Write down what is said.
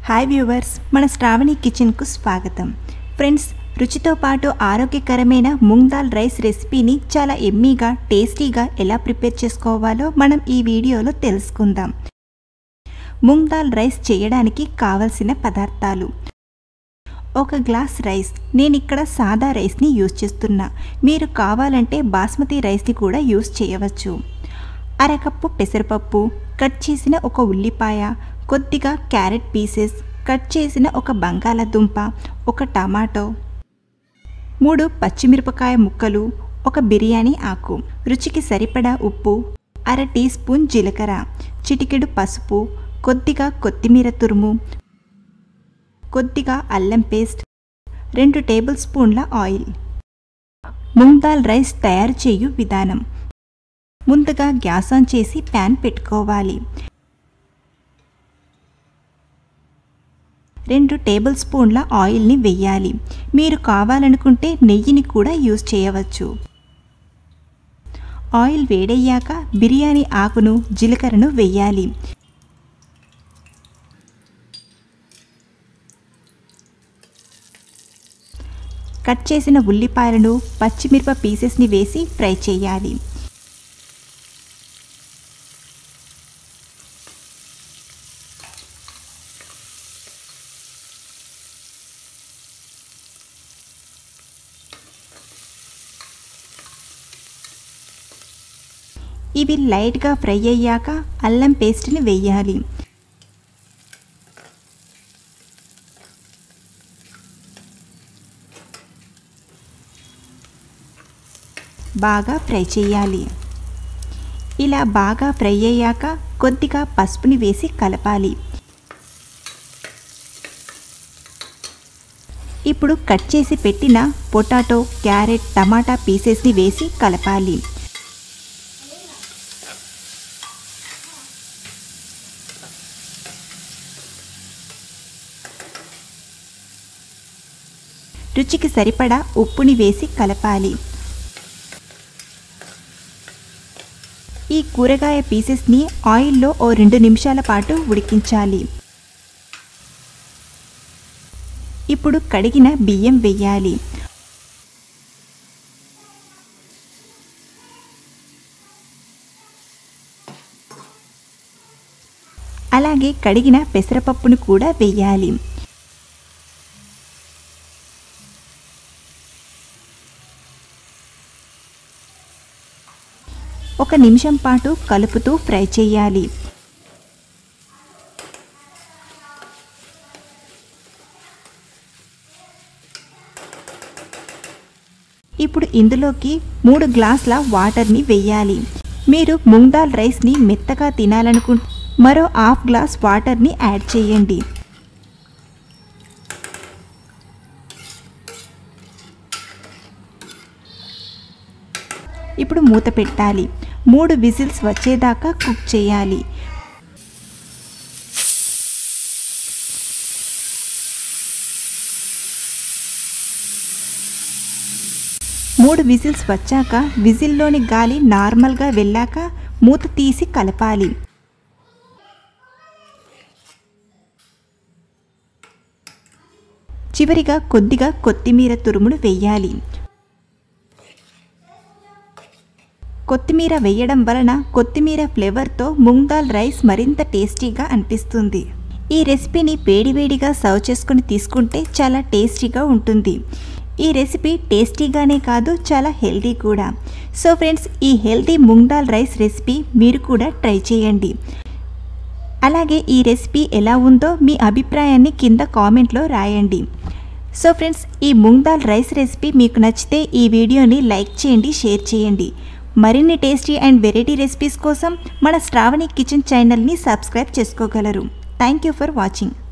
hi viewers మన శ్రావణి కిచెన్కు స్వాగతం friends రుచితో పాటు ఆరోగ్యకరమైన మూంగ్ దాల్ రైస్ రెసిపీని చాలా ఎమ్మీగా టేస్టీగా ఎలా ప్రిపేర్ చేసుకోవాలో మనం ఈ వీడియోలో తెలుసుకుందాం మూంగ్ దాల్ రైస్ చేయడానికి కావలసిన పదార్థాలు ఒక గ్లాస్ రైస్ నేను ఇక్కడ సాదా రైస్ని యూజ్ చేస్తున్నా మీరు కావాలంటే బాస్మతి రైస్ని కూడా యూజ్ చేయవచ్చు అరకప్పు పెసరపప్పు కట్ చేసిన ఒక ఉల్లిపాయ కొద్దిగా క్యారెట్ పీసెస్ కట్ చేసిన ఒక బంగాళదుంప ఒక టమాటో మూడు పచ్చిమిరపకాయ ముక్కలు ఒక బిర్యానీ ఆకు రుచికి సరిపడా ఉప్పు అర టీ స్పూన్ జీలకర్ర చిటికెడు పసుపు కొద్దిగా కొత్తిమీర తురుము కొద్దిగా అల్లం పేస్ట్ రెండు టేబుల్ స్పూన్ల ఆయిల్ మూంగ్ దాల్ రైస్ తయారు చేయు విధానం ముందుగా గ్యాస్ ఆన్ చేసి ప్యాన్ పెట్టుకోవాలి రెండు టేబుల్ స్పూన్ల ఆయిల్ని వెయ్యాలి మీరు కావాలనుకుంటే నెయ్యిని కూడా యూజ్ చేయవచ్చు ఆయిల్ వేడయ్యాక బిర్యానీ ఆకును జీలకర్రను వెయ్యాలి కట్ చేసిన ఉల్లిపాయలను పచ్చిమిరప పీసెస్ని వేసి ఫ్రై చేయాలి ఇవి లైట్గా ఫ్రై అయ్యాక అల్లం పేస్ట్ని వేయాలి బాగా ఫ్రై చేయాలి ఇలా బాగా ఫ్రై అయ్యాక కొద్దిగా పసుపుని వేసి కలపాలి ఇప్పుడు కట్ చేసి పెట్టిన పొటాటో క్యారెట్ టమాటా పీసెస్ని వేసి కలపాలి రుచికి సరిపడా ఉప్పుని వేసి కలపాలి ఈ కూరగాయ పీసెస్ని ఆయిల్లో ఓ రెండు నిమిషాల పాటు ఉడికించాలి ఇప్పుడు కడిగిన బియ్యం వెయ్యాలి అలాగే కడిగిన పెసరపప్పును కూడా వెయ్యాలి ఒక నిమిషం పాటు కలుపుతూ ఫ్రై చేయాలి ఇప్పుడు ఇందులోకి మూడు గ్లాసుల వాటర్ని వెయ్యాలి మీరు మూంగ్ దాల్ రైస్ని మెత్తగా తినాలనుకుంటే మరో హాఫ్ గ్లాస్ వాటర్ని యాడ్ చేయండి ఇప్పుడు మూత పెట్టాలి మూడు విజిల్స్ వచ్చేదాకా కుక్ చేయాలి మూడు విజిల్స్ వచ్చాక విజిల్లోని గాలి నార్మల్గా వెళ్ళాక మూత తీసి కలపాలి చివరిగా కొద్దిగా కొత్తిమీర తురుమును వెయ్యాలి కొత్తిమీర వేయడం వలన కొత్తిమీర ఫ్లేవర్తో మూంగ్ దాల్ రైస్ మరింత టేస్టీగా అనిపిస్తుంది ఈ రెసిపీని వేడివేడిగా సర్వ్ చేసుకుని తీసుకుంటే చాలా టేస్టీగా ఉంటుంది ఈ రెసిపీ టేస్టీగానే కాదు చాలా హెల్తీ కూడా సో ఫ్రెండ్స్ ఈ healthy moong dal rice recipe మీరు కూడా ట్రై చేయండి అలాగే ఈ రెసిపీ ఎలా ఉందో మీ అభిప్రాయాన్ని కింద కామెంట్లో రాయండి సో ఫ్రెండ్స్ ఈ మూంగ్ దాల్ రైస్ రెసిపీ మీకు నచ్చితే ఈ వీడియోని లైక్ చేయండి షేర్ చేయండి మరిన్ని టేస్టీ అండ్ వెరైటీ రెసిపీస్ కోసం మన శ్రావణి కిచెన్ ఛానల్ని సబ్స్క్రైబ్ చేసుకోగలరు థ్యాంక్ యూ ఫర్ వాచింగ్